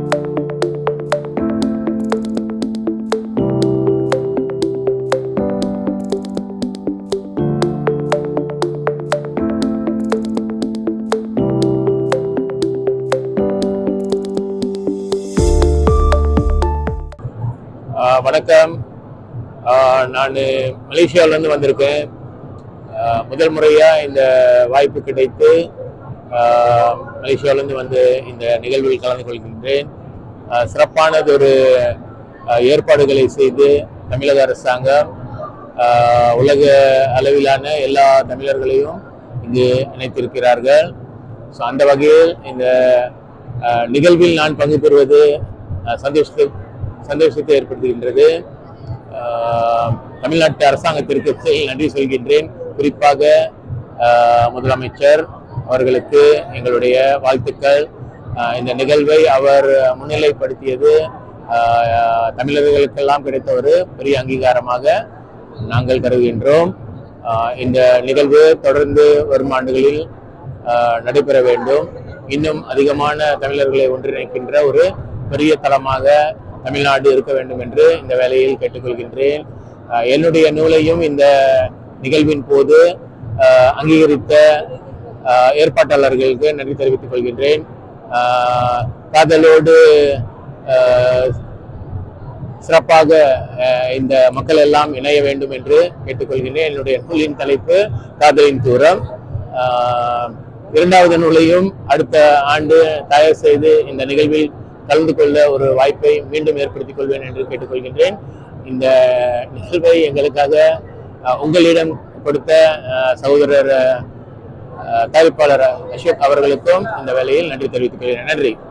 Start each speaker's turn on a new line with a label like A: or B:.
A: ஆஹ் வணக்கம் நான் மலேசியாவிலேருந்து வந்திருக்கேன் ஆஹ் முதல் முறையாக இந்த வாய்ப்பு கிடைத்து ஆஹ் மலேசியாவிலேருந்து வந்து இந்த நிகழ்வில் கலந்து கொள்கின்றேன் ஆஹ் சிறப்பானதொரு ஆஹ் ஏற்பாடுகளை செய்து தமிழக அரசாங்கம் ஆஹ் உலக அளவிலான எல்லா தமிழர்களையும் இங்கு இணைத்திருக்கிறார்கள் ஸோ அந்த வகையில் இந்த ஆஹ் நிகழ்வில் நான் பங்கு பெறுவது ஆஹ் சந்தோஷத்தை சந்தோஷத்தை ஏற்படுத்துகின்றது ஆஹ் தமிழ்நாட்டு அரசாங்கத்திற்கு செ- நன்றி சொல்கின்றேன் குறிப்பாக ஆஹ் முதலமைச்சர் அவர்களுக்கு எங்களுடைய வாழ்த்துக்கள் ஆஹ் இந்த நிகழ்வை அவர் முன்னிலைப்படுத்தியது ஆஹ் தமிழர்களுக்கெல்லாம் கிடைத்த ஒரு பெரிய அங்கீகாரமாக நாங்கள் கருதுகின்றோம் ஆஹ் இந்த நிகழ்வு தொடர்ந்து வரும் ஆண்டுகளில் ஆஹ் நடைபெற வேண்டும் இன்னும் அதிகமான தமிழர்களை ஒன்றிணைக்கின்ற ஒரு பெரிய தளமாக தமிழ்நாடு இருக்க வேண்டும் என்று இந்த வேலையில் கேட்டுக்கொள்கின்றேன் ஆஹ் என்னுடைய நூலையும் இந்த நிகழ்வின் போது ஆஹ் அங்கீகரித்த ஆஹ் ஏற்பாட்டாளர்களுக்கு நன்றி தெரிவித்துக் கொள்கின்றேன் ஆஹ் காதலோடு ஆஹ் சிறப்பாக அஹ், இந்த மக்கள் எல்லாம் இணைய வேண்டும் என்று கேட்டுக்கொள்கின்றேன் என்னுடைய நூலின் தலைப்பு காதலின் தூரம் ஆஹ், இரண்டாவது நூலையும் அடுத்த ஆண்டு தயார் செய்து இந்த நிகழ்வில் கலந்து கொள்ள ஒரு வாய்ப்பை மீண்டும் ஏற்படுத்திக் கொள்வேன் என்று கேட்டுக்கொள்கின்றேன் இந்த நிகழ்வை எங்களுக்காக அஹ், உங்களிடம் கொடுத்த அஹ், சகோதரர் அஹ், தயாரிப்பாளர் அசோக் அவர்களுக்கும் இந்த வேளையில் நன்றி தெரிவித்துக் கொள்கிறேன் நன்றி